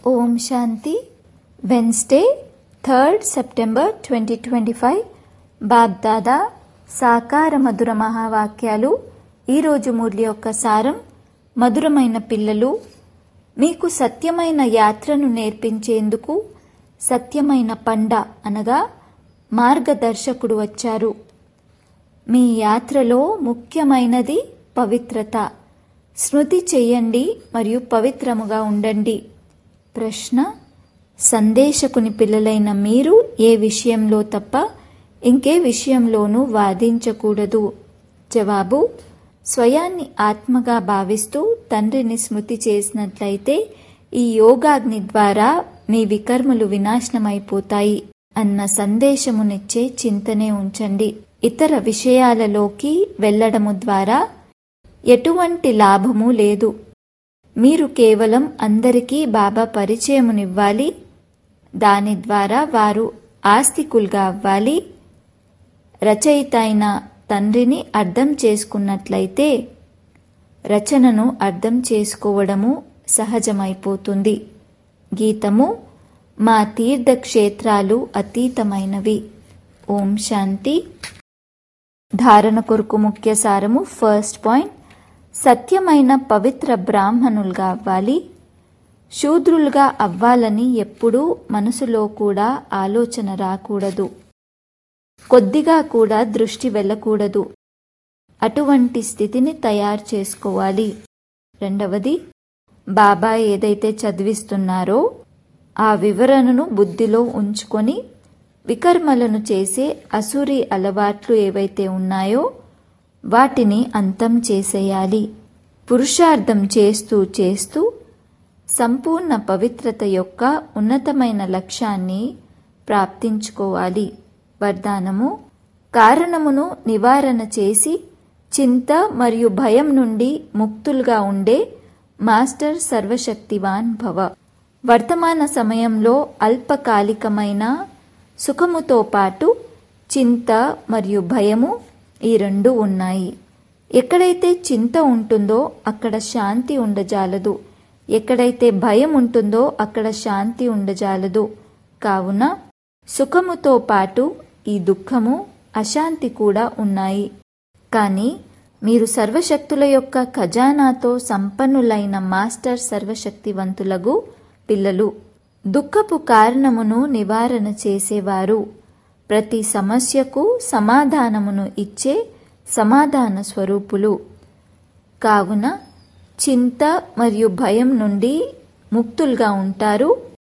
ఓం శాంతి Wednesday third September twenty twenty five బాగ్దాదా సాకార మధుర మహావాక్యాలు ఈరోజు మురళి యొక్క సారం మధురమైన పిల్లలు మీకు సత్యమైన యాత్రను నేర్పించేందుకు సత్యమైన పండ అనగా మార్గదర్శకుడు వచ్చారు మీ యాత్రలో ముఖ్యమైనది పవిత్రత స్మృతి చెయ్యండి మరియు పవిత్రముగా ఉండండి ప్రశ్న సందేశకుని పిల్లలైన మీరు ఏ విషయంలో తప్ప ఇంకే విషయంలోనూ వాదించకూడదు జవాబు స్వయాన్ని ఆత్మగా భావిస్తూ తండ్రిని స్మృతి చేసినట్లయితే ఈ యోగాగ్ని ద్వారా మీ వికర్మలు వినాశనమైపోతాయి అన్న సందేశమునిచ్చే చింతనే ఉంచండి ఇతర విషయాలలోకి వెళ్లడము ద్వారా ఎటువంటి లాభము లేదు మీరు కేవలం అందరికీ బాబా పరిచయమునివ్వాలి దాని ద్వారా వారు ఆస్తికులుగా అవ్వాలి రచయిత అయిన తండ్రిని అర్థం చేసుకున్నట్లయితే రచనను అర్థం చేసుకోవడము సహజమైపోతుంది గీతము మా తీర్థక్షేత్రాలు అతీతమైనవి ఓం శాంతి ధారణ కొరకు ముఖ్య సారము ఫస్ట్ పాయింట్ సత్యమైన పవిత్ర బ్రాహ్మణులుగా అవ్వాలి శూద్రులుగా అవ్వాలని ఎప్పుడూ మనసులో కూడా ఆలోచన రాకూడదు కొద్దిగా కూడా దృష్టి వెళ్ళకూడదు అటువంటి స్థితిని తయారు చేసుకోవాలి రెండవది బాబా ఏదైతే చదివిస్తున్నారో ఆ వివరణను బుద్ధిలో ఉంచుకొని వికర్మలను చేసే అసూరి అలవాట్లు ఏవైతే ఉన్నాయో వాటిని అంతం చేసేయాలి పురుషార్థం చేస్తూ చేస్తూ సంపూర్ణ పవిత్రత యొక్క ఉన్నతమైన లక్ష్యాన్ని ప్రాప్తించుకోవాలి వరదానము కారణమును నివారణ చేసి చింత మరియు భయం నుండి ముక్తులుగా ఉండే మాస్టర్ సర్వశక్తివాన్ భవ వర్తమాన సమయంలో అల్పకాలికమైన సుఖముతో పాటు చింత మరియు భయము ఈ రెండు ఉన్నాయి ఎక్కడైతే చింత ఉంటుందో అక్కడ శాంతి ఉండజాలదు ఎక్కడైతే భయం ఉంటుందో అక్కడ శాంతి ఉండజాలదు కావున సుఖముతో పాటు ఈ దుఃఖము అశాంతి కూడా ఉన్నాయి కానీ మీరు సర్వశక్తుల యొక్క ఖజానాతో సంపన్నులైన మాస్టర్ సర్వశక్తివంతులగు పిల్లలు దుఃఖపు కారణమును నివారణ చేసేవారు ప్రతి సమస్యకు సమాధానమును ఇచ్చే సమాధాన స్వరూపులు కావున చింత మరియు భయం నుండి ముక్తులుగా ఉంటారు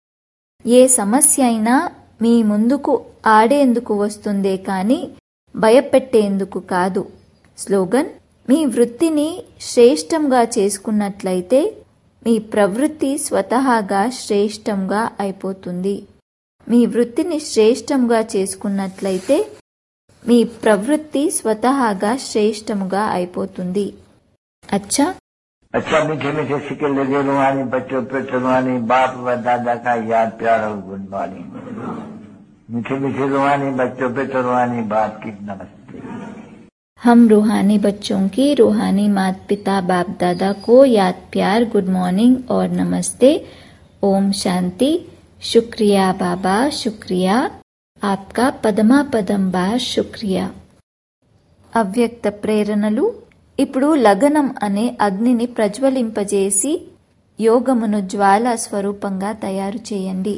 ఏ సమస్య అయినా మీ ముందుకు ఆడేందుకు వస్తుందే కానీ భయపెట్టేందుకు కాదు స్లోగన్ మీ వృత్తిని శ్రేష్టంగా చేసుకున్నట్లయితే మీ ప్రవృత్తి స్వతహాగా శ్రేష్టంగా అయిపోతుంది మీ వృత్తిని శ్రేష్టంగా చేసుకున్నట్లయితే మీ ప్రవృత్తి స్వతహాగా శ్రేష్టముగా అయిపోతుంది అచ్చా अच्छा मीठे मीठे सिक्के लगे रुहानी बच्चों पे रुहानी बाप व दादा का याद प्यार और गुड मॉर्निंग मीठे मीठे रुहानी बच्चों पे रुहानी बाप की नमस्ते हम रूहानी बच्चों की रूहानी माता पिता बाप दादा को याद प्यार गुड मॉर्निंग और नमस्ते ओम शांति शुक्रिया बाबा शुक्रिया आपका పదమా పదం బార్ శుక్రియా అవ్యక్త ప్రేరణలు ఇప్పుడు లగనం అనే అగ్నిని ప్రజ్వలింపజేసి యోగమును జ్వాల స్వరూపంగా తయారు చేయండి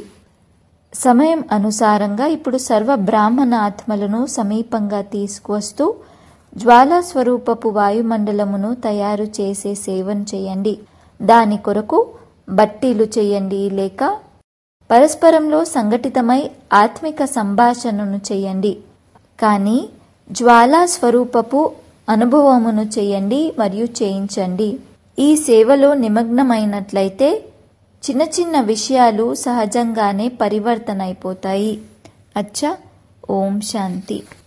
సమయం అనుసారంగా ఇప్పుడు సర్వ బ్రాహ్మణ ఆత్మలను సమీపంగా తీసుకువస్తూ జ్వాలా స్వరూపపు వాయుమండలమును తయారు చేసే సేవను చేయండి దాని కొరకు బట్టీలు చేయండి లేక పరస్పరంలో సంఘటితమై ఆత్మిక సంభాషణను చేయండి కానీ జ్వాలా స్వరూపపు అనుభవమును చేయండి మరియు చేయించండి ఈ సేవలో నిమగ్నమైనట్లయితే చిన్న చిన్న విషయాలు సహజంగానే పరివర్తన అయిపోతాయి అచ్చా ఓం శాంతి